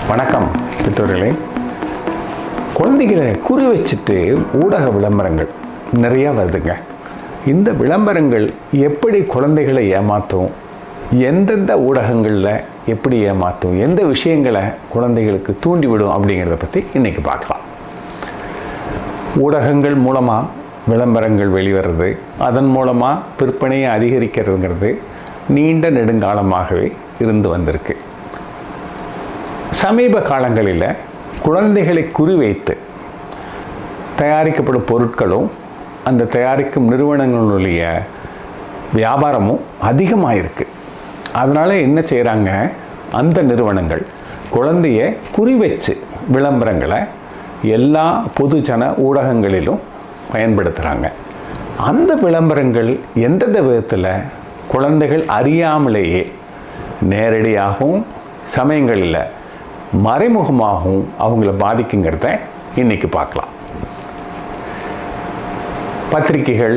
வணக்கம் பெற்றோர்களே குழந்தைகளை குறி வச்சுட்டு ஊடக விளம்பரங்கள் நிறையா வருதுங்க இந்த விளம்பரங்கள் எப்படி குழந்தைகளை ஏமாற்றும் எந்தெந்த ஊடகங்களில் எப்படி ஏமாற்றும் எந்த விஷயங்களை குழந்தைகளுக்கு தூண்டிவிடும் அப்படிங்கிறத பற்றி இன்றைக்கி பார்க்கலாம் ஊடகங்கள் மூலமாக விளம்பரங்கள் வெளிவருது அதன் மூலமாக விற்பனையை அதிகரிக்கிறதுங்கிறது நீண்ட நெடுங்காலமாகவே இருந்து வந்திருக்கு சமீப காலங்களில் குழந்தைகளை குறிவைத்து தயாரிக்கப்படும் பொருட்களும் அந்த தயாரிக்கும் நிறுவனங்களுடைய வியாபாரமும் அதிகமாக இருக்கு அதனால் என்ன செய்கிறாங்க அந்த நிறுவனங்கள் குழந்தைய குறி வச்சு விளம்பரங்களை எல்லா பொதுஜன ஊடகங்களிலும் பயன்படுத்துகிறாங்க அந்த விளம்பரங்கள் எந்தெந்த விதத்தில் குழந்தைகள் அறியாமலேயே நேரடியாகவும் சமயங்களில் மறைமுகமாகவும் அவங்கள பாதிக்குங்கிறத இன்னைக்கு பார்க்கலாம் பத்திரிகைகள்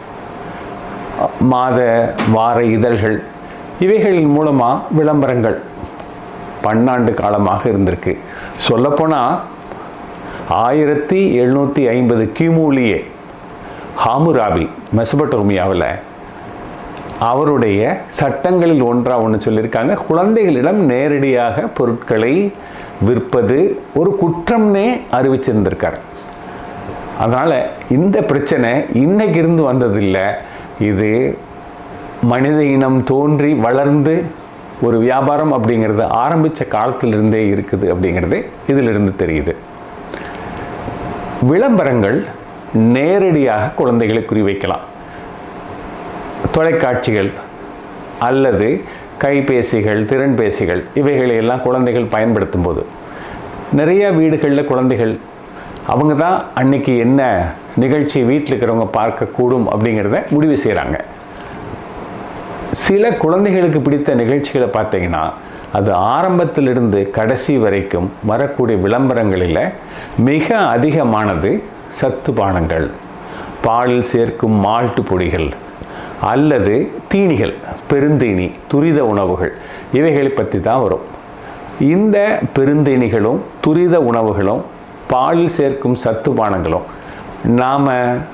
மாத வார இதழ்கள் இவைகளின் மூலமாக விளம்பரங்கள் பன்னாண்டு காலமாக இருந்திருக்கு சொல்லப்போனால் ஆயிரத்தி எழுநூற்றி ஐம்பது கிமுலியே ஹாமுராபி மெசபட்டோமியாவில் அவருடைய சட்டங்களில் ஒன்றாக ஒன்று சொல்லியிருக்காங்க குழந்தைகளிடம் நேரடியாக பொருட்களை விற்பது ஒரு குற்றம்னே அறிவிச்சிருந்திருக்கார் அதனால் இந்த பிரச்சனை இன்னைக்கு இருந்து வந்ததில்லை இது மனித இனம் தோன்றி வளர்ந்து ஒரு வியாபாரம் அப்படிங்கிறது ஆரம்பித்த காலத்திலிருந்தே இருக்குது அப்படிங்கிறது இதிலிருந்து தெரியுது விளம்பரங்கள் நேரடியாக குழந்தைகளை குறிவைக்கலாம் தொலைக்காட்சிகள் அல்லது கைபேசிகள் திறன்பேசிகள் இவைகளை எல்லாம் குழந்தைகள் பயன்படுத்தும் போது நிறைய வீடுகளில் குழந்தைகள் அவங்க தான் அன்னைக்கு என்ன நிகழ்ச்சி வீட்டில் இருக்கிறவங்க பார்க்கக்கூடும் அப்படிங்கிறத முடிவு செய்கிறாங்க சில குழந்தைகளுக்கு பிடித்த நிகழ்ச்சிகளை பார்த்தீங்கன்னா அது ஆரம்பத்திலிருந்து கடைசி வரைக்கும் வரக்கூடிய விளம்பரங்களில் மிக அதிகமானது சத்து பானங்கள் பாலில் சேர்க்கும் மால்ட்டு பொடிகள் அல்லது தீனிகள் பெருந்தீனி துரித உணவுகள் இவைகளை பற்றி தான் வரும் இந்த பெருந்தீனிகளும் துரித உணவுகளும் பாலில் சேர்க்கும் சத்து பானங்களும் நாம்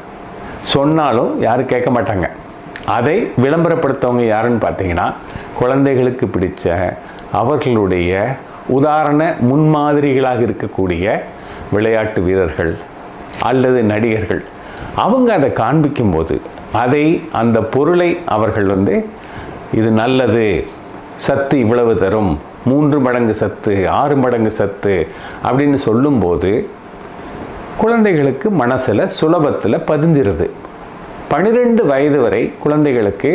சொன்னாலும் யாரும் கேட்க மாட்டாங்க அதை விளம்பரப்படுத்தவங்க யாருன்னு பார்த்தீங்கன்னா குழந்தைகளுக்கு பிடிச்ச அவர்களுடைய உதாரண முன்மாதிரிகளாக இருக்கக்கூடிய விளையாட்டு வீரர்கள் அல்லது நடிகர்கள் அவங்க அதை காண்பிக்கும்போது அதை அந்த பொருளை அவர்கள் வந்து இது நல்லது சத்து இவ்வளவு தரும் மூன்று மடங்கு சத்து ஆறு மடங்கு சத்து அப்படின்னு சொல்லும்போது குழந்தைகளுக்கு மனசில் சுலபத்தில் பதிஞ்சிருது பன்னிரெண்டு வயது வரை குழந்தைகளுக்கு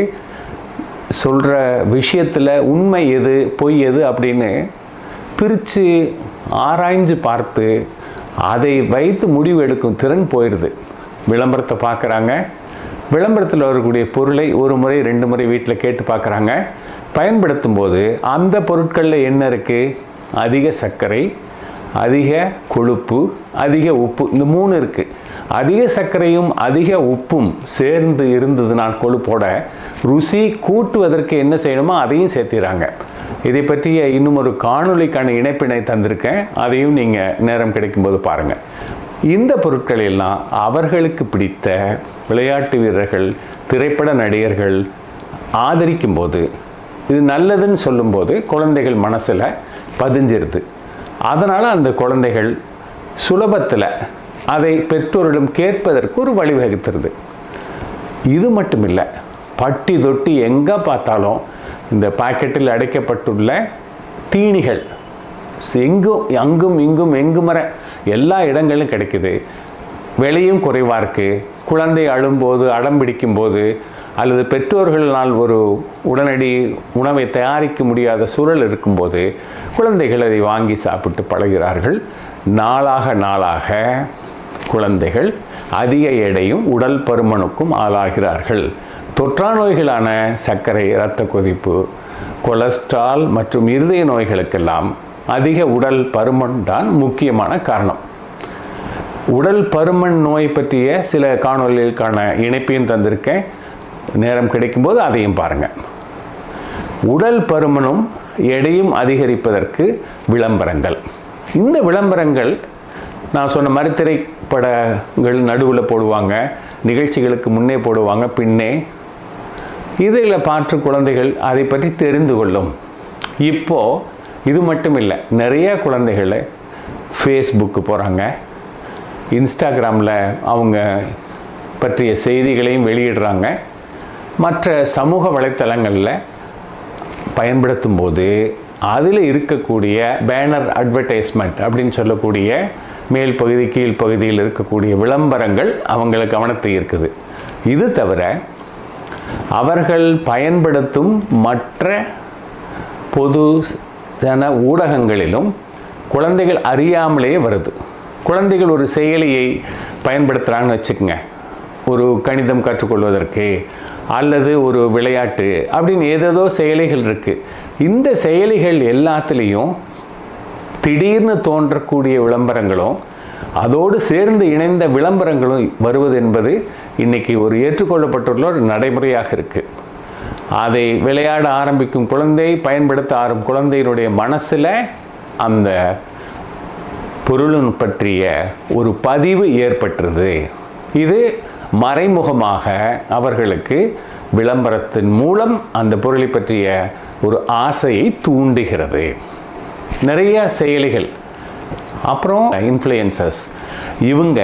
சொல்கிற விஷயத்தில் உண்மை எது பொய் எது அப்படின்னு பிரித்து ஆராய்ஞ்சு பார்த்து அதை வைத்து முடிவு எடுக்கும் திறன் போயிடுது விளம்பரத்தை பார்க்குறாங்க விளம்பரத்தில் வரக்கூடிய பொருளை ஒரு முறை ரெண்டு முறை வீட்டில் கேட்டு பார்க்குறாங்க பயன்படுத்தும் போது அந்த பொருட்களில் என்ன இருக்குது அதிக சர்க்கரை அதிக கொழுப்பு அதிக உப்பு இந்த மூணு இருக்குது அதிக சர்க்கரையும் அதிக உப்பும் சேர்ந்து இருந்ததுன்னா கொழுப்போட ருசி கூட்டுவதற்கு என்ன செய்யணுமோ அதையும் சேர்த்திடுறாங்க இதை பற்றிய இன்னும் ஒரு காணொளிக்கான இணைப்பினை தந்திருக்கேன் அதையும் நீங்கள் நேரம் கிடைக்கும்போது பாருங்கள் இந்த பொருட்கள் எல்லாம் அவர்களுக்கு பிடித்த விளையாட்டு வீரர்கள் திரைப்பட நடிகர்கள் ஆதரிக்கும் போது இது நல்லதுன்னு சொல்லும்போது குழந்தைகள் மனசில் பதிஞ்சிருது அதனால் அந்த குழந்தைகள் சுலபத்தில் அதை பெற்றோரிடம் கேட்பதற்கு ஒரு வழிவகுத்துருது இது மட்டும் இல்லை பட்டி தொட்டி எங்கே பார்த்தாலும் இந்த பாக்கெட்டில் அடைக்கப்பட்டுள்ள தீனிகள் எங்கும் அங்கும் இங்கும் எங்குமர எல்லா இடங்களிலும் கிடைக்குது விலையும் குறைவாக இருக்குது குழந்தை அழும்போது அடம் பிடிக்கும்போது அல்லது பெற்றோர்களால் ஒரு உடனடி உணவை தயாரிக்க முடியாத சூழல் இருக்கும்போது குழந்தைகள் அதை வாங்கி சாப்பிட்டு பழகிறார்கள் நாளாக நாளாக குழந்தைகள் அதிக எடையும் உடல் பருமனுக்கும் ஆளாகிறார்கள் தொற்றா நோய்களான சர்க்கரை இரத்த கொதிப்பு கொலஸ்ட்ரால் மற்றும் இருதய நோய்களுக்கெல்லாம் அதிக உடல் பருமன் தான் முக்கியமான காரணம் உடல் பருமன் நோய் பற்றிய சில காணொலிகளுக்கான இணைப்பையும் தந்திருக்கேன் நேரம் கிடைக்கும்போது அதையும் பாருங்கள் உடல் பருமனும் எடையும் அதிகரிப்பதற்கு விளம்பரங்கள் இந்த விளம்பரங்கள் நான் சொன்ன மாதிரி திரைப்படங்கள் நடுவில் போடுவாங்க நிகழ்ச்சிகளுக்கு முன்னே போடுவாங்க பின்னே இதில் பார்த்து குழந்தைகள் அதை பற்றி தெரிந்து கொள்ளும் இப்போ இது மட்டும் இல்லை நிறைய குழந்தைகளை ஃபேஸ்புக்கு போகிறாங்க இன்ஸ்டாகிராமில் அவங்க பற்றிய செய்திகளையும் வெளியிடுறாங்க மற்ற சமூக வலைத்தளங்களில் பயன்படுத்தும் போது அதில் இருக்கக்கூடிய பேனர் அட்வர்டைஸ்மெண்ட் அப்படின்னு சொல்லக்கூடிய மேல் பகுதி கீழ் பகுதியில் இருக்கக்கூடிய விளம்பரங்கள் அவங்களை கவனத்தை இருக்குது இது தவிர அவர்கள் பயன்படுத்தும் மற்ற பொது ஜன ஊடகங்களிலும் குழந்தைகள் அறியாமலே வருது குழந்தைகள் ஒரு செயலியை பயன்படுத்துகிறாங்கன்னு வச்சுக்கோங்க ஒரு கணிதம் கற்றுக்கொள்வதற்கு அல்லது ஒரு விளையாட்டு அப்படின்னு ஏதேதோ செயலிகள் இருக்குது இந்த செயலிகள் எல்லாத்துலேயும் திடீர்னு தோன்றக்கூடிய விளம்பரங்களும் அதோடு சேர்ந்து இணைந்த விளம்பரங்களும் வருவது என்பது இன்னைக்கு ஒரு ஏற்றுக்கொள்ளப்பட்டுள்ள ஒரு நடைமுறையாக இருக்குது அதை விளையாட ஆரம்பிக்கும் குழந்தை பயன்படுத்த ஆரம்பிக்கும் குழந்தையினுடைய மனசில் அந்த பொருளின் பற்றிய ஒரு பதிவு ஏற்பட்டுருது இது மறைமுகமாக அவர்களுக்கு விளம்பரத்தின் மூலம் அந்த பொருளை பற்றிய ஒரு ஆசையை தூண்டுகிறது நிறைய செயலிகள் அப்புறம் இன்ஃப்ளூயன்சஸ் இவங்க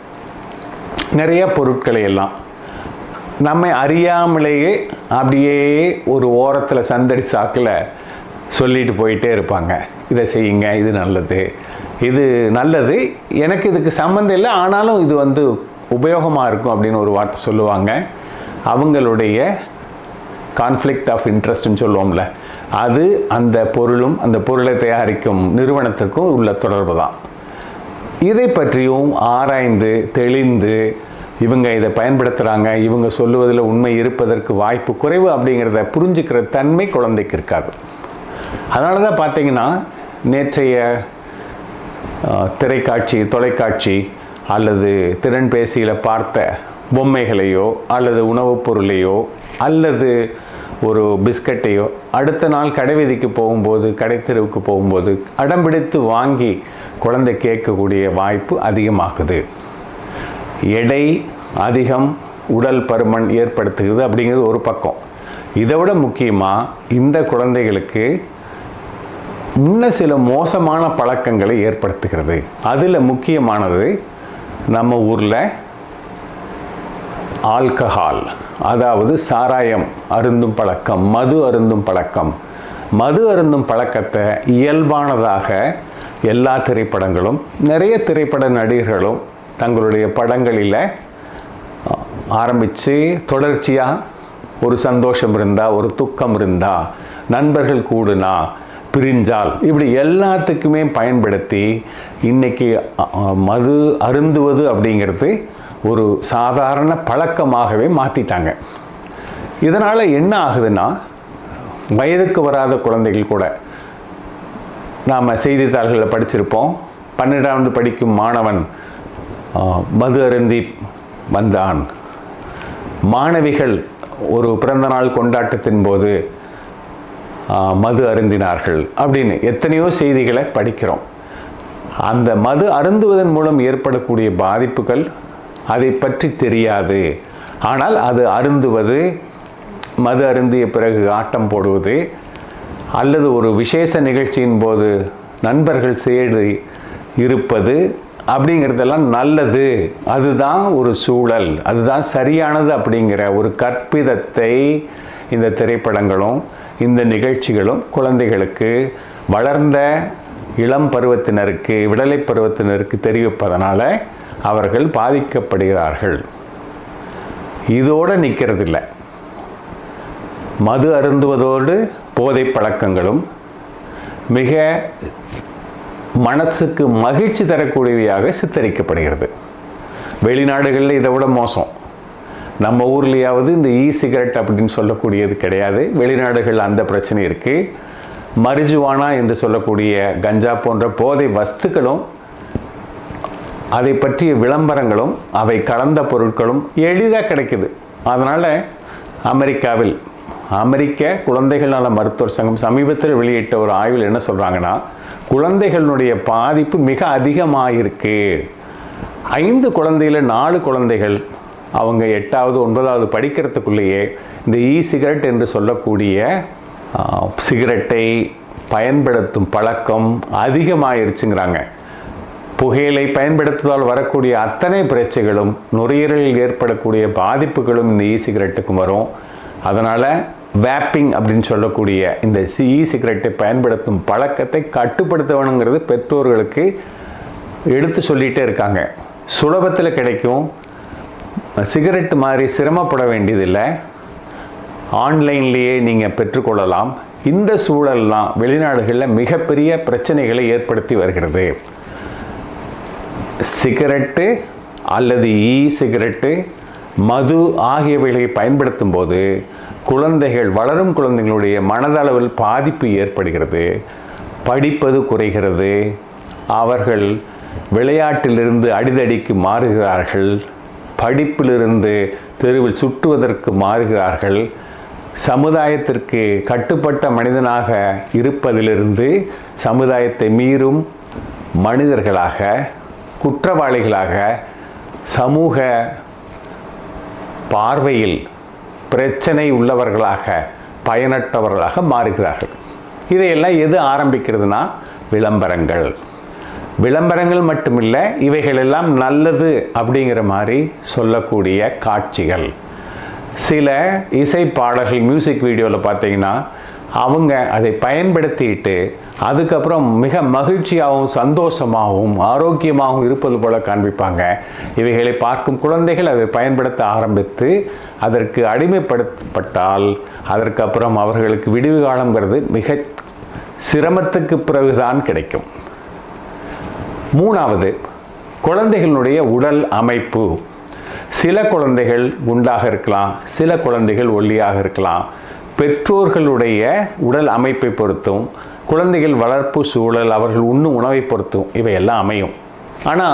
நிறைய பொருட்களை எல்லாம் நம்மை அறியாமலேயே அப்படியே ஒரு ஓரத்தில் சந்தடி சாக்கில் சொல்லிட்டு போயிட்டே இருப்பாங்க இதை செய்யுங்க இது நல்லது இது நல்லது எனக்கு இதுக்கு சம்மந்தம் இல்லை ஆனாலும் இது வந்து உபயோகமாக இருக்கும் அப்படின்னு ஒரு வார்த்தை சொல்லுவாங்க அவங்களுடைய கான்ஃப்ளிக்ட் ஆஃப் இன்ட்ரெஸ்ட்னு சொல்லுவோம்ல அது அந்த பொருளும் அந்த பொருளை தயாரிக்கும் நிறுவனத்துக்கும் உள்ள தொடர்பு தான் இதை பற்றியும் ஆராய்ந்து தெளிந்து இவங்க இதை பயன்படுத்துகிறாங்க இவங்க சொல்லுவதில் உண்மை இருப்பதற்கு வாய்ப்பு குறைவு அப்படிங்கிறத புரிஞ்சுக்கிற தன்மை குழந்தைக்கு இருக்காது அதனால தான் பார்த்தீங்கன்னா நேற்றைய அஹ், திரைக்காட்சி தொலைக்காட்சி அல்லது திறன்பேசியில் பார்த்த பொம்மைகளையோ அல்லது உணவுப் பொருளையோ அல்லது ஒரு பிஸ்கட்டையோ அடுத்த நாள் கடைவீதிக்கு போகும்போது கடைத்தெருவுக்கு போகும்போது அடம்பிடித்து வாங்கி குழந்தை கேட்கக்கூடிய வாய்ப்பு அதிகமாகுது எடை அதிகம் உடல் பருமன் ஏற்படுத்துகிறது அப்படிங்கிறது ஒரு பக்கம் இதை விட முக்கியமாக இந்த குழந்தைகளுக்கு இன்னும் சில மோசமான பழக்கங்களை ஏற்படுத்துகிறது அதில் முக்கியமானது நம்ம ஊரில் ஆல்கஹால் அதாவது சாராயம் அருந்தும் பழக்கம் மது அருந்தும் பழக்கம் மது அருந்தும் பழக்கத்தை இயல்பானதாக எல்லா திரைப்படங்களும் நிறைய திரைப்பட நடிகர்களும் தங்களுடைய படங்களில் ஆரம்பித்து தொடர்ச்சியாக ஒரு சந்தோஷம் இருந்தால் ஒரு துக்கம் இருந்தால் நண்பர்கள் கூடுனா பிரிஞ்சால் இப்படி எல்லாத்துக்குமே பயன்படுத்தி இன்னைக்கு அ, அ, மது அருந்துவது அப்படிங்கிறது ஒரு சாதாரண பழக்கமாகவே மாற்றிட்டாங்க இதனால் என்ன ஆகுதுன்னா வயதுக்கு வராத குழந்தைகள் கூட நாம் செய்தித்தாள்களில் படிச்சிருப்போம் பன்னிரெண்டாண்டு படிக்கும் மாணவன் ஆ, மது அருந்தி வந்தான் மாணவிகள் ஒரு பிறந்தநாள் கொண்டாட்டத்தின் போது ஆ, மது அருந்தினார்கள் அப்படின்னு எத்தனையோ செய்திகளை படிக்கிறோம் அந்த மது அருந்துவதன் மூலம் ஏற்படக்கூடிய பாதிப்புகள் அதை பற்றி தெரியாது ஆனால் அது அருந்துவது மது அருந்திய பிறகு ஆட்டம் போடுவது அல்லது ஒரு விசேஷ நிகழ்ச்சியின் போது நண்பர்கள் சேர்ந்து இருப்பது அப்படிங்கிறதெல்லாம் நல்லது அதுதான் ஒரு சூழல் அதுதான் சரியானது அப்படிங்கிற ஒரு கற்பிதத்தை இந்த திரைப்படங்களும் இந்த நிகழ்ச்சிகளும் குழந்தைகளுக்கு வளர்ந்த இளம் பருவத்தினருக்கு விடலை பருவத்தினருக்கு தெரிவிப்பதனால அவர்கள் பாதிக்கப்படுகிறார்கள் இதோடு நிற்கிறதில்ல மது அருந்துவதோடு போதை பழக்கங்களும் மிக மனசுக்கு மகிழ்ச்சி தரக்கூடியவையாக சித்தரிக்கப்படுகிறது வெளிநாடுகளில் இதை விட மோசம் நம்ம ஊர்லேயாவது இந்த இ சிகரெட் அப்படின்னு சொல்லக்கூடியது கிடையாது வெளிநாடுகள் அந்த பிரச்சனை இருக்குது மரிஜுவானா என்று சொல்லக்கூடிய கஞ்சா போன்ற போதை வஸ்துக்களும் அதை பற்றிய விளம்பரங்களும் அவை கலந்த பொருட்களும் எளிதாக கிடைக்குது அதனால் அமெரிக்காவில் அமெரிக்க குழந்தைகள் நல மருத்துவர் சங்கம் சமீபத்தில் வெளியிட்ட ஒரு ஆய்வில் என்ன சொல்கிறாங்கன்னா குழந்தைகளுடைய பாதிப்பு மிக அதிகமாக இருக்கு ஐந்து குழந்தையில் நாலு குழந்தைகள் அவங்க எட்டாவது ஒன்பதாவது படிக்கிறதுக்குள்ளேயே இந்த இ சிகரெட் என்று சொல்லக்கூடிய ஆ, சிகரெட்டை பயன்படுத்தும் பழக்கம் அதிகமாயிருச்சுங்கிறாங்க புகையிலை பயன்படுத்துவதால் வரக்கூடிய அத்தனை பிரச்சனைகளும் நுரையீரலில் ஏற்படக்கூடிய பாதிப்புகளும் இந்த இ சிகரெட்டுக்கும் வரும் அதனால் வேப்பிங் அப்படின்னு சொல்லக்கூடிய இந்த சி இ சிகரெட்டை பயன்படுத்தும் பழக்கத்தை கட்டுப்படுத்த வேணுங்கிறது பெற்றோர்களுக்கு எடுத்து சொல்லிகிட்டே இருக்காங்க சுலபத்தில் கிடைக்கும் சிகரெட் மாதிரி சிரமப்பட வேண்டியதில்லை ஆன்லைன்லேயே நீங்கள் பெற்றுக்கொள்ளலாம் இந்த சூழல்லாம் வெளிநாடுகளில் மிகப்பெரிய பிரச்சனைகளை ஏற்படுத்தி வருகிறது சிகரெட்டு அல்லது இ சிகரெட்டு மது ஆகியவைகளை பயன்படுத்தும் போது குழந்தைகள் வளரும் குழந்தைகளுடைய மனதளவில் பாதிப்பு ஏற்படுகிறது படிப்பது குறைகிறது அவர்கள் விளையாட்டிலிருந்து அடிதடிக்கு மாறுகிறார்கள் படிப்பிலிருந்து தெருவில் சுற்றுவதற்கு மாறுகிறார்கள் சமுதாயத்திற்கு கட்டுப்பட்ட மனிதனாக இருப்பதிலிருந்து சமுதாயத்தை மீறும் மனிதர்களாக குற்றவாளிகளாக சமூக பார்வையில் பிரச்சனை உள்ளவர்களாக பயனற்றவர்களாக மாறுகிறார்கள் இதையெல்லாம் எது ஆரம்பிக்கிறதுனா விளம்பரங்கள் விளம்பரங்கள் மட்டுமில்லை இவைகளெல்லாம் நல்லது அப்படிங்கிற மாதிரி சொல்லக்கூடிய காட்சிகள் சில இசை பாடல்கள் மியூசிக் வீடியோவில் பார்த்தீங்கன்னா அவங்க அதை பயன்படுத்திட்டு அதுக்கப்புறம் மிக மகிழ்ச்சியாகவும் சந்தோஷமாகவும் ஆரோக்கியமாகவும் இருப்பது போல காண்பிப்பாங்க இவைகளை பார்க்கும் குழந்தைகள் அதை பயன்படுத்த ஆரம்பித்து அதற்கு அடிமைப்படுத்தப்பட்டால் அதற்கப்புறம் அவர்களுக்கு விடிவு காலங்கிறது மிக சிரமத்துக்கு பிறகுதான் கிடைக்கும் மூணாவது குழந்தைகளுடைய உடல் அமைப்பு சில குழந்தைகள் குண்டாக இருக்கலாம் சில குழந்தைகள் ஒல்லியாக இருக்கலாம் பெற்றோர்களுடைய உடல் அமைப்பை பொறுத்தும் குழந்தைகள் வளர்ப்பு சூழல் அவர்கள் உண்ணும் உணவை பொறுத்தும் இவையெல்லாம் அமையும் ஆனால்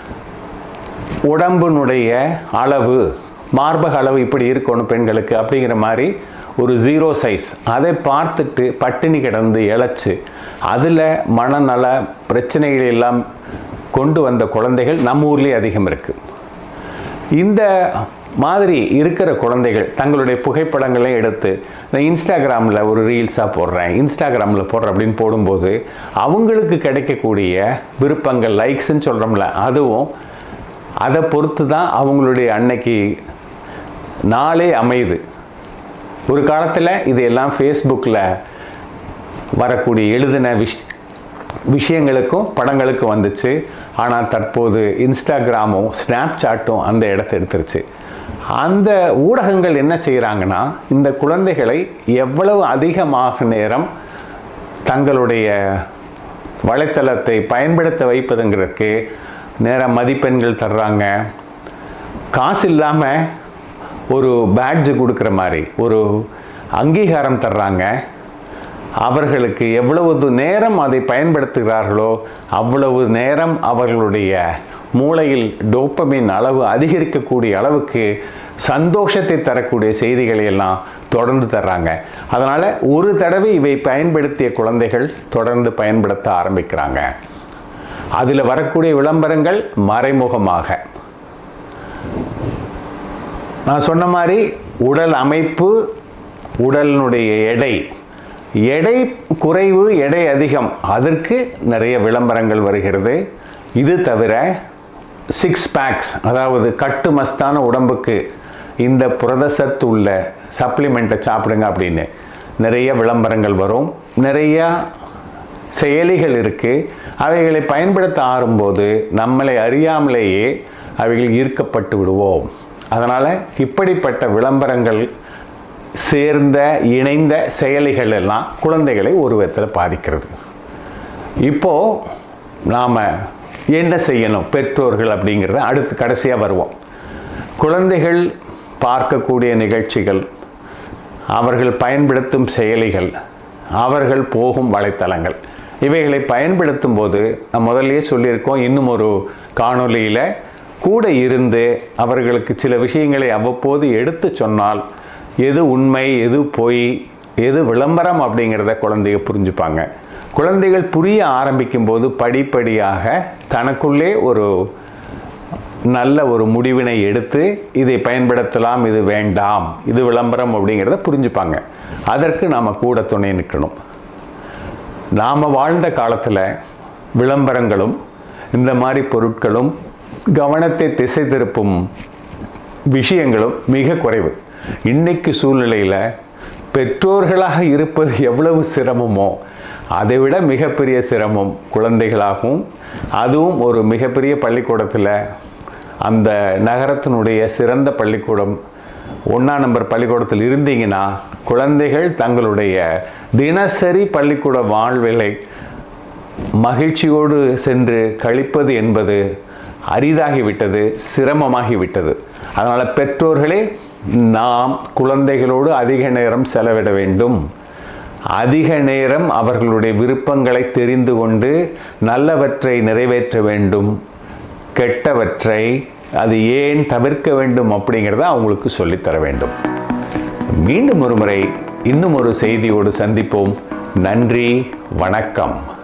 உடம்பினுடைய அளவு மார்பக அளவு இப்படி இருக்கணும் பெண்களுக்கு அப்படிங்கிற மாதிரி ஒரு ஜீரோ சைஸ் அதை பார்த்துட்டு பட்டினி கிடந்து இழைச்சி அதில் மனநல பிரச்சனைகள் எல்லாம் கொண்டு வந்த குழந்தைகள் நம்ம ஊர்லேயே அதிகம் இருக்குது இந்த மாதிரி இருக்கிற குழந்தைகள் தங்களுடைய புகைப்படங்களை எடுத்து நான் இன்ஸ்டாகிராமில் ஒரு ரீல்ஸாக போடுறேன் இன்ஸ்டாகிராமில் போடுறேன் அப்படின்னு போடும்போது அவங்களுக்கு கிடைக்கக்கூடிய விருப்பங்கள் லைக்ஸ்ன்னு சொல்கிறோம்ல அதுவும் அதை பொறுத்து தான் அவங்களுடைய அன்னைக்கு நாளே அமையுது ஒரு காலத்தில் இதையெல்லாம் ஃபேஸ்புக்கில் வரக்கூடிய எழுதின விஷ் விஷயங்களுக்கும் படங்களுக்கும் வந்துச்சு ஆனால் தற்போது இன்ஸ்டாகிராமும் ஸ்னாப்சாட்டும் அந்த இடத்த எடுத்துருச்சு அந்த ஊடகங்கள் என்ன செய்கிறாங்கன்னா இந்த குழந்தைகளை எவ்வளவு அதிகமாக நேரம் தங்களுடைய வலைத்தளத்தை பயன்படுத்த வைப்பதுங்கிறதுக்கு நேர மதிப்பெண்கள் தர்றாங்க காசு இல்லாமல் ஒரு பேட்ஜ் கொடுக்குற மாதிரி ஒரு அங்கீகாரம் தர்றாங்க அவர்களுக்கு எவ்வளவு நேரம் அதை பயன்படுத்துகிறார்களோ அவ்வளவு நேரம் அவர்களுடைய மூளையில் டோப்பமின் அளவு அதிகரிக்கக்கூடிய அளவுக்கு சந்தோஷத்தை தரக்கூடிய செய்திகளை எல்லாம் தொடர்ந்து தர்றாங்க அதனால் ஒரு தடவை இவை பயன்படுத்திய குழந்தைகள் தொடர்ந்து பயன்படுத்த ஆரம்பிக்கிறாங்க அதில் வரக்கூடிய விளம்பரங்கள் மறைமுகமாக நான் சொன்ன மாதிரி உடல் அமைப்பு உடலினுடைய எடை எடை குறைவு எடை அதிகம் அதற்கு நிறைய விளம்பரங்கள் வருகிறது இது தவிர சிக்ஸ் பேக்ஸ் அதாவது கட்டு மஸ்தான உடம்புக்கு இந்த புரதசத்து உள்ள சப்ளிமெண்ட்டை சாப்பிடுங்க அப்படின்னு நிறைய விளம்பரங்கள் வரும் நிறையா செயலிகள் இருக்குது அவைகளை பயன்படுத்த ஆறும்போது நம்மளை அறியாமலேயே அவைகள் ஈர்க்கப்பட்டு விடுவோம் அதனால் இப்படிப்பட்ட விளம்பரங்கள் சேர்ந்த இணைந்த செயலிகள் எல்லாம் குழந்தைகளை ஒரு விதத்தில் பாதிக்கிறது இப்போது நாம் என்ன செய்யணும் பெற்றோர்கள் அப்படிங்கிறத அடுத்து கடைசியாக வருவோம் குழந்தைகள் பார்க்கக்கூடிய நிகழ்ச்சிகள் அவர்கள் பயன்படுத்தும் செயலிகள் அவர்கள் போகும் வலைத்தளங்கள் இவைகளை பயன்படுத்தும் போது நான் முதல்லயே சொல்லியிருக்கோம் இன்னும் ஒரு காணொளியில் கூட இருந்து அவர்களுக்கு சில விஷயங்களை அவ்வப்போது எடுத்து சொன்னால் எது உண்மை எது பொய் எது விளம்பரம் அப்படிங்கிறத குழந்தைங்க புரிஞ்சுப்பாங்க குழந்தைகள் புரிய ஆரம்பிக்கும் போது படிப்படியாக தனக்குள்ளே ஒரு நல்ல ஒரு முடிவினை எடுத்து இதை பயன்படுத்தலாம் இது வேண்டாம் இது விளம்பரம் அப்படிங்கிறத புரிஞ்சுப்பாங்க அதற்கு நாம் கூட துணை நிற்கணும் நாம் வாழ்ந்த காலத்தில் விளம்பரங்களும் இந்த மாதிரி பொருட்களும் கவனத்தை திசை திருப்பும் விஷயங்களும் மிக குறைவு இன்னைக்கு சூழ்நிலையில் பெற்றோர்களாக இருப்பது எவ்வளவு சிரமமோ அதைவிட மிகப்பெரிய சிரமம் குழந்தைகளாகவும் அதுவும் ஒரு மிகப்பெரிய பள்ளிக்கூடத்தில் அந்த நகரத்தினுடைய சிறந்த பள்ளிக்கூடம் ஒன்றாம் நம்பர் பள்ளிக்கூடத்தில் இருந்தீங்கன்னா குழந்தைகள் தங்களுடைய தினசரி பள்ளிக்கூட வாழ்விலை மகிழ்ச்சியோடு சென்று கழிப்பது என்பது அரிதாகிவிட்டது சிரமமாகிவிட்டது அதனால் பெற்றோர்களே நாம் குழந்தைகளோடு அதிக நேரம் செலவிட வேண்டும் அதிக நேரம் அவர்களுடைய விருப்பங்களை தெரிந்து கொண்டு நல்லவற்றை நிறைவேற்ற வேண்டும் கெட்டவற்றை அது ஏன் தவிர்க்க வேண்டும் அப்படிங்கிறத அவங்களுக்கு சொல்லித்தர வேண்டும் மீண்டும் ஒரு முறை இன்னும் ஒரு செய்தியோடு சந்திப்போம் நன்றி வணக்கம்